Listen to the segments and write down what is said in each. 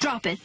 Drop it.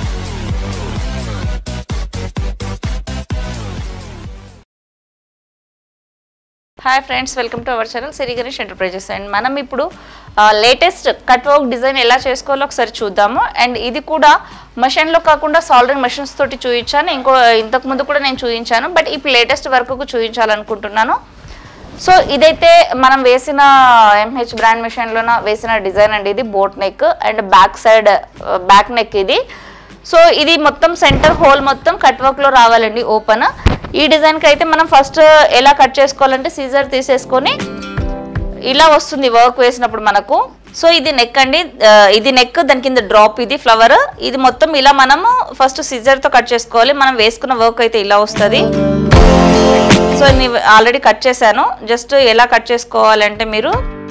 Hi friends welcome to our channel Siri Ganesh Enterprises and మనం ఇప్పుడు latest cut work design ఎలా చేసుకోవాలో ఒకసారి చూద్దాము అండ్ ఇది కూడా మషిన్లో కాకుండా సాల్డరింగ్ మెషిన్స్ తోటి చూపించాను ఇంకో ఇంతకు ముందు కూడా నేను చూపించాను బట్ ఇప్పుడు లేటెస్ట్ వర్క్కు చూపించాలనుకుంటున్నాను సో ఇదైతే మనం వేసిన ఎంహెచ్ బ్రాండ్ మిషన్లోన వేసిన డిజైన్ అండి ఇది boat neck and back side back neck ఇది సో ఇది మొత్తం సెంటర్ హోల్ మొత్తం కట్ వర్క్లో రావాలండి ఓపెన్ ఈ డిజైన్కి అయితే మనం ఫస్ట్ ఎలా కట్ చేసుకోవాలంటే సీజర్ తీసేసుకొని ఇలా వస్తుంది వర్క్ వేసినప్పుడు మనకు సో ఇది నెక్ అండి ఆ, ఇది నెక్ దాని కింద డ్రాప్ ఇది ఫ్లవర్ ఇది మొత్తం ఇలా మనము ఫస్ట్ తో కట్ చేసుకోవాలి మనం వేసుకున్న వర్క్ అయితే ఇలా వస్తుంది సో నేను ఆల్రెడీ కట్ చేశాను జస్ట్ ఎలా కట్ చేసుకోవాలంటే మీరు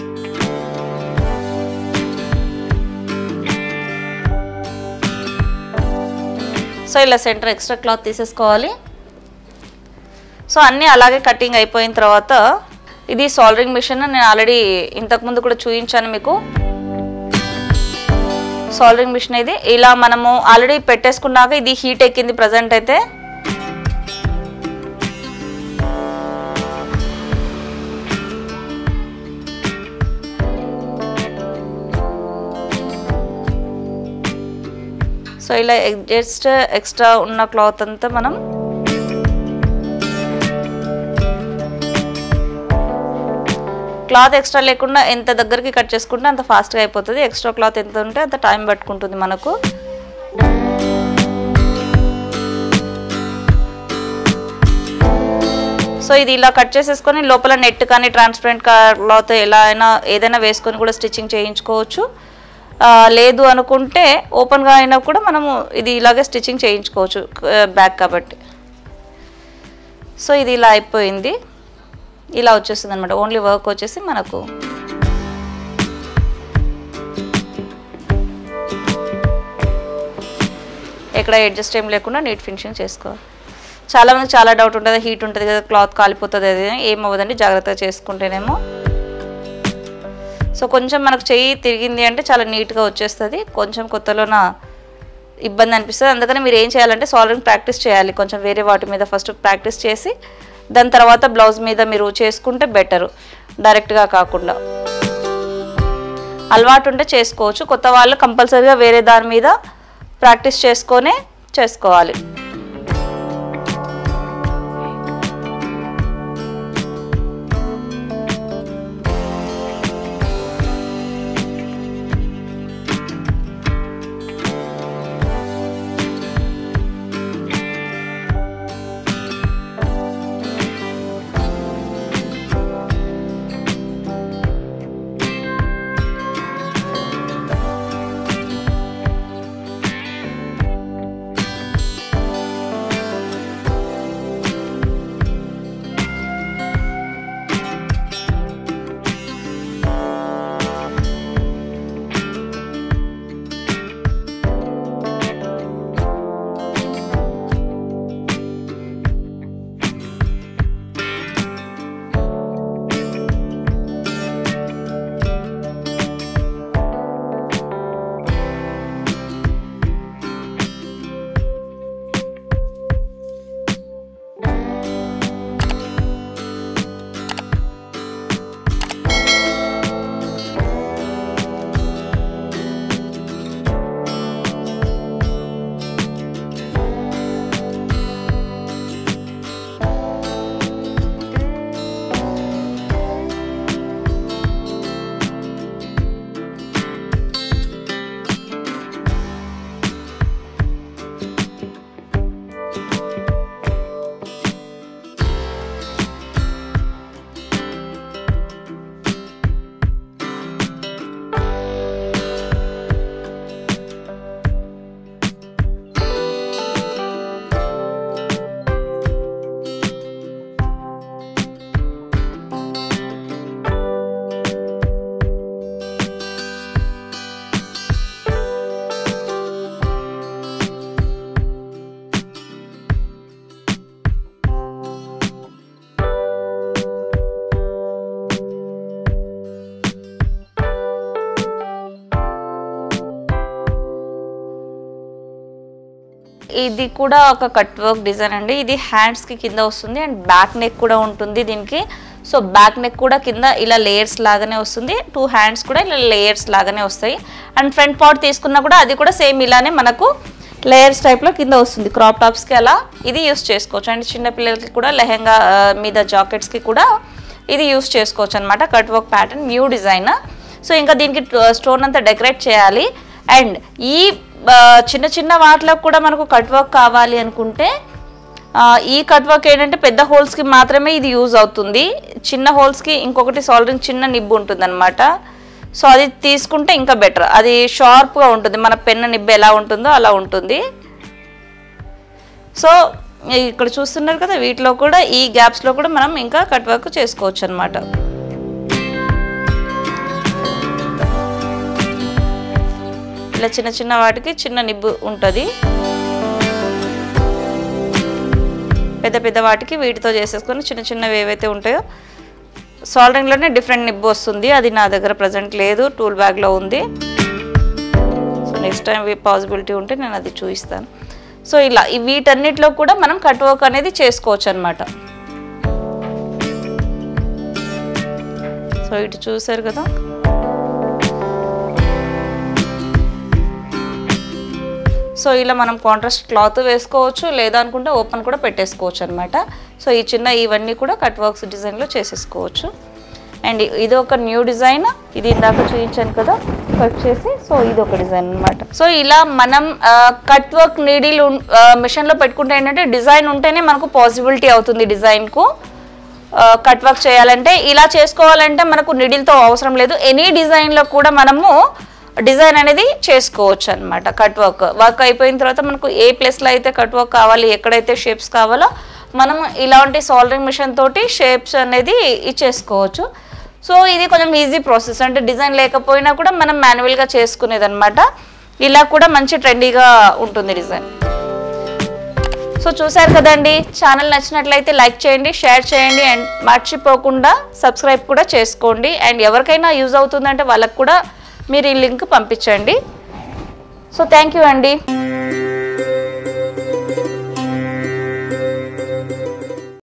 సో ఇలా సెంటర్ ఎక్స్ట్రా క్లాత్ తీసేసుకోవాలి సో అన్నీ అలాగే కటింగ్ అయిపోయిన తర్వాత ఇది సాల్డరింగ్ మిషన్ నేను ఆల్రెడీ ఇంతకుముందు కూడా చూపించాను మీకు సాల్డరింగ్ మిషన్ ఇది ఇలా మనము ఆల్రెడీ పెట్టేసుకున్నాక ఇది హీట్ ఎక్కింది ప్రజెంట్ అయితే సో ఇలా జస్ట్ ఎక్స్ట్రా ఉన్న క్లాత్ అంతా మనం క్లాత్ ఎక్స్ట్రా లేకుండా ఎంత దగ్గరికి కట్ చేసుకుంటే అంత ఫాస్ట్గా అయిపోతుంది ఎక్స్ట్రా క్లాత్ ఎంత ఉంటే అంత టైం పట్టుకుంటుంది మనకు సో ఇది ఇలా కట్ చేసేసుకొని లోపల నెట్ కానీ ట్రాన్స్పరెంట్ క్లాత్ ఎలా అయినా ఏదైనా వేసుకొని కూడా స్టిచ్చింగ్ చేయించుకోవచ్చు ఆ, లేదు అనుకుంటే ఓపెన్గా అయినా కూడా మనము ఇది ఇలాగే స్టిచ్చింగ్ చేయించుకోవచ్చు బ్యాక్ కాబట్టి సో ఇది ఇలా అయిపోయింది ఇలా వచ్చేస్తుంది అనమాట ఓన్లీ వర్క్ వచ్చేసి మనకు ఎక్కడ అడ్జస్ట్ ఏం లేకుండా నీట్ ఫినిషింగ్ చేసుకోవాలి చాలా మందికి చాలా డౌట్ ఉంటుంది హీట్ ఉంటుంది కదా క్లాత్ కాలిపోతుంది అది అని. ఏం అవ్వదండి జాగ్రత్తగా చేసుకుంటేనేమో సో కొంచెం మనకు చెయ్యి తిరిగింది అంటే చాలా నీట్గా వచ్చేస్తుంది కొంచెం కొత్తలోన ఇబ్బంది అనిపిస్తుంది అందుకని మీరు ఏం చేయాలంటే సాల్వింగ్ ప్రాక్టీస్ చేయాలి కొంచెం వేరే వాటి మీద ఫస్ట్ ప్రాక్టీస్ చేసి దాని తర్వాత బ్లౌజ్ మీద మీరు చేసుకుంటే బెటరు డైరెక్ట్గా కాకుండా అలవాటు ఉంటే చేసుకోవచ్చు కొత్త వాళ్ళు కంపల్సరీగా వేరే దాని మీద ప్రాక్టీస్ చేసుకొనే చేసుకోవాలి ఇది కూడా ఒక కట్ వర్క్ డిజైన్ అండి ఇది హ్యాండ్స్కి కింద వస్తుంది అండ్ బ్యాక్ నెక్ కూడా ఉంటుంది దీనికి సో బ్యాక్ నెక్ కూడా కింద ఇలా లేయర్స్ లాగానే వస్తుంది టూ హ్యాండ్స్ కూడా ఇలా లేయర్స్ లాగానే వస్తాయి అండ్ ఫ్రంట్ పార్ట్ తీసుకున్నా కూడా అది కూడా సేమ్ ఇలానే మనకు లేయర్స్ టైప్లో కింద వస్తుంది క్రాప్ టాప్స్కి అలా ఇది యూస్ చేసుకోవచ్చు అండ్ చిన్న పిల్లలకి కూడా లెహెంగా ఆ, మీద జాకెట్స్కి కూడా ఇది యూస్ చేసుకోవచ్చు అనమాట cut work pattern new design so ఇంకా దీనికి స్టోన్ అంతా డెకరేట్ చేయాలి అండ్ ఈ ఆ, చిన్న చిన్న వాటిలో కూడా మనకు కట్ వర్క్ కావాలి అనుకుంటే ఆ, ఈ కట్ వర్క్ ఏంటంటే పెద్ద హోల్స్కి మాత్రమే ఇది యూజ్ అవుతుంది చిన్న హోల్స్కి ఇంకొకటి సాల్డరింగ్ చిన్న నిబ్బు ఉంటుంది సో అది తీసుకుంటే ఇంకా బెటర్ అది షార్ప్గా ఉంటుంది మన పెన్న నిబ్బు ఎలా ఉంటుందో అలా ఉంటుంది సో ఇక్కడ చూస్తున్నారు కదా వీటిలో కూడా ఈ గ్యాప్స్లో కూడా మనం ఇంకా కట్ వర్క్ చేసుకోవచ్చు అనమాట ఇలా చిన్న చిన్న వాటికి చిన్న నిబ్బు ఉంటుంది పెద్ద పెద్ద వాటికి వీటితో చేసేసుకొని చిన్న చిన్నవి ఏవైతే ఉంటాయో సాల్డరింగ్లోనే డిఫరెంట్ నిబ్బు వస్తుంది అది నా దగ్గర ప్రజెంట్ లేదు టూల్ బ్యాగ్లో ఉంది సో నెక్స్ట్ టైం పాసిబిలిటీ ఉంటే నేను అది చూపిస్తాను సో ఇలా ఈ వీటన్నిటిలో కూడా మనం కట్ వర్క్ అనేది చేసుకోవచ్చు అనమాట సో ఇటు చూసారు కదా సో ఇలా మనం కాంట్రాస్ట్ క్లాత్ వేసుకోవచ్చు లేదా అనుకుంటే ఓపెన్ కూడా పెట్టేసుకోవచ్చు అనమాట సో ఈ చిన్న ఇవన్నీ కూడా కట్ వర్క్స్ డిజైన్లో చేసేసుకోవచ్చు అండ్ ఇది ఒక న్యూ డిజైన్ ఇది ఇందాక చూపించాను కదా కట్ చేసి సో ఇది ఒక డిజైన్ అనమాట సో ఇలా మనం కట్ వర్క్ నీడిల్ మిషన్లో పెట్టుకుంటే ఏంటంటే డిజైన్ ఉంటేనే మనకు పాసిబిలిటీ అవుతుంది డిజైన్కు కట్ వర్క్ చేయాలంటే ఇలా చేసుకోవాలంటే మనకు నిడిల్తో అవసరం లేదు ఎనీ డిజైన్లో కూడా మనము డిజైన్ అనేది చేసుకోవచ్చు అనమాట కట్ వర్క్ వర్క్ అయిపోయిన తర్వాత మనకు ఏ ప్లేస్లో అయితే కట్ వర్క్ కావాలి ఎక్కడైతే షేప్స్ కావాలో మనం ఇలాంటి సాల్డరింగ్ మిషన్ తోటి షేప్స్ అనేది ఇచ్చేసుకోవచ్చు సో ఇది కొంచెం ఈజీ ప్రాసెస్ అంటే డిజైన్ లేకపోయినా కూడా మనం మాన్యువల్గా చేసుకునేది అనమాట ఇలా కూడా మంచి ట్రెండీగా ఉంటుంది డిజైన్ సో చూశారు కదండి ఛానల్ నచ్చినట్లయితే లైక్ చేయండి షేర్ చేయండి అండ్ మర్చిపోకుండా సబ్స్క్రైబ్ కూడా చేసుకోండి అండ్ ఎవరికైనా యూజ్ అవుతుందంటే వాళ్ళకు కూడా మీరు ఈ లింక్ పంపించండి సో థ్యాంక్ యూ అండి